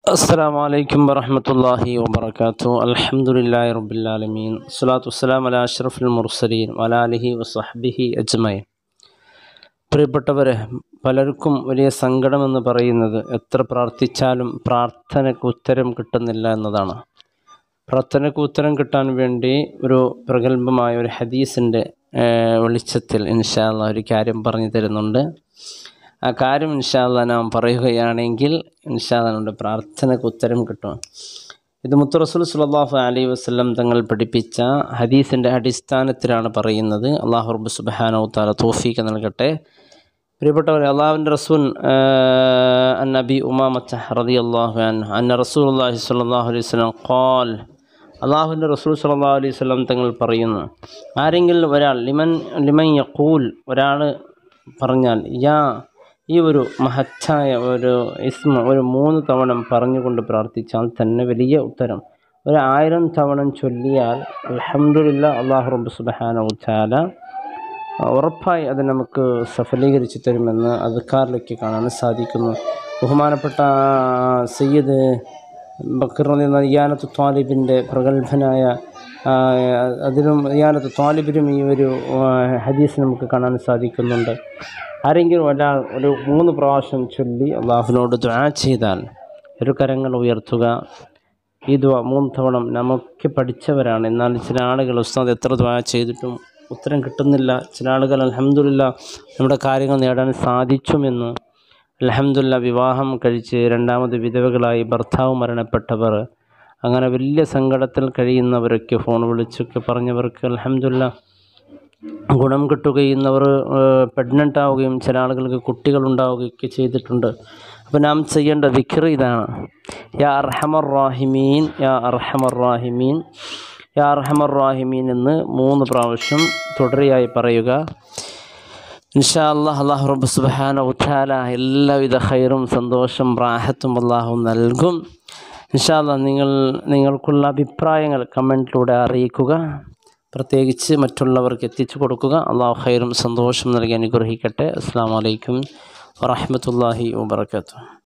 السلام عليكم ورحمة الله وبركاته الحمد لله رب العالمين الصلاة والسلام على أشرف المرسلين وعلى آله وصحبه أجمعين പ്രിയപ്പെട്ടവരെ പലർക്കും വലിയ സങ്കടമെന്ന് പറയുന്നത് എത്ര പ്രാർത്ഥിച്ചാലും പ്രാർത്ഥനയ്ക്ക് ഉത്തരം കിട്ടുന്നില്ല എന്നതാണ് പ്രാർത്ഥനയ്ക്ക് ഉത്തരം കിട്ടാൻ വേണ്ടി ഒരു പ്രഗത്ഭമായ ഒരു ഹദീസിൻ്റെ വെളിച്ചത്തിൽ ഇൻഷാല്ല ഒരു കാര്യം പറഞ്ഞു തരുന്നുണ്ട് ആ കാര്യം ഇൻഷാല്ല നാം പറയുകയാണെങ്കിൽ ഇൻഷാല്ലുണ്ട് പ്രാർത്ഥനയ്ക്ക് ഉത്തരം കിട്ടും ഇത് മുത്തു റസൂൽ സുല്ലാഹു അലൈഹി വസ്ലം തങ്ങൾ പഠിപ്പിച്ച ഹദീസിൻ്റെ അടിസ്ഥാനത്തിലാണ് പറയുന്നത് അള്ളാഹു റബ്ബ് സുബാനോ താല തോഫീക്ക് നൽകട്ടെ പ്രിയപ്പെട്ടവരെ അള്ളാഹുവിൻ്റെ റസൂൽ നബി ഉമാമത്ത് റതി അള്ളാഹു അന്ന റസൂൽ അള്ളാഹി സ്വല്ലാഹു അലൈഹി വസ്ലം ഖാൽ അള്ളാഹുവിൻ്റെ റസൂൽ സല്ലാ അലൈഹി സ്വലം തങ്ങൾ പറയുന്നു ആരെങ്കിലും ഒരാൾ ലിമൻ ലിമൻ യഖൂൽ ഒരാൾ പറഞ്ഞാൽ യാ ഈ ഒരു മഹത്തായ ഒരു ഇസ്മ ഒരു മൂന്ന് തവണ പറഞ്ഞുകൊണ്ട് പ്രാർത്ഥിച്ചാൽ തന്നെ വലിയ ഉത്തരം ഒരു ആയിരം തവണ ചൊല്ലിയാൽ അലഹമുല്ല അള്ളാഹു റബ്ബ് സുബാന ഉച്ചാല ഉറപ്പായി അത് നമുക്ക് സഫലീകരിച്ച് തരുമെന്ന് അദ്ക്കാറിലേക്ക് കാണാൻ സാധിക്കുന്നു ബഹുമാനപ്പെട്ട സയ്യിദ് ബക്കർ ഇയാനത്ത് ത്വാലിബിൻ്റെ പ്രഗത്ഭനായ അതിലും ഇയാനത്ത് ത്വാലിബിലും ഈ ഒരു ഹദീസ് നമുക്ക് കാണാൻ സാധിക്കുന്നുണ്ട് ആരെങ്കിലും ഒരാൾ ഒരു മൂന്ന് പ്രാവശ്യം ചൊല്ലി അള്ളാഹുവിനോട് ദ്വാ ചെയ്താൽ ഒരു കരങ്ങൾ ഉയർത്തുക ഈ ദ്വാ മൂന്ന് തവണ നമുക്ക് പഠിച്ചവരാണ് എന്നാൽ ചില ആളുകൾ ഉസ്താദ് എത്ര ദ്വാ ചെയ്തിട്ടും ഉത്തരം കിട്ടുന്നില്ല ചില ആളുകൾ അലഹമുല്ല നമ്മുടെ കാര്യങ്ങൾ നേടാൻ സാധിച്ചുമെന്ന് അലഹമുല്ല വിവാഹം കഴിച്ച് രണ്ടാമത് വിധവകളായി ഭർത്താവ് മരണപ്പെട്ടവർ അങ്ങനെ വലിയ സങ്കടത്തിൽ കഴിയുന്നവരൊക്കെ ഫോൺ വിളിച്ചൊക്കെ പറഞ്ഞവർക്ക് അലഹമുല്ല ഗുണം കിട്ടുകയുന്നവർ പ്രഗ്നൻ്റ് ആവുകയും ചില ആളുകൾക്ക് കുട്ടികളുണ്ടാവുകയൊക്കെ ചെയ്തിട്ടുണ്ട് അപ്പോൾ നാം ചെയ്യേണ്ട വിക്ർ ഇതാണ് യാ അർഹമർ റാഹിമീൻ യാ അർഹമർ റാഹിമീൻ യാ അർഹമർ റാഹിമീൻ എന്ന് മൂന്ന് പ്രാവശ്യം തുടരെയായി പറയുക ഇൻഷാ അള്ളാഹ് അള്ളാഹു റബ്ബ് സുബാന ഉത്താല എല്ലാവിധ ഹൈറും സന്തോഷം റാഹത്തും അള്ളാഹു നൽകും ഇൻഷാ അള്ളാഹ് നിങ്ങൾ നിങ്ങൾക്കുള്ള അഭിപ്രായങ്ങൾ കമൻറ്റിലൂടെ അറിയിക്കുക പ്രത്യേകിച്ച് മറ്റുള്ളവർക്ക് എത്തിച്ചു കൊടുക്കുക അള്ളാഹു ഖൈറും സന്തോഷം നൽകി അനുഗ്രഹിക്കട്ടെ അസ്സാം വലൈക്കും വറഹമത്തല്ലാഹി വാബർക്കാത്തു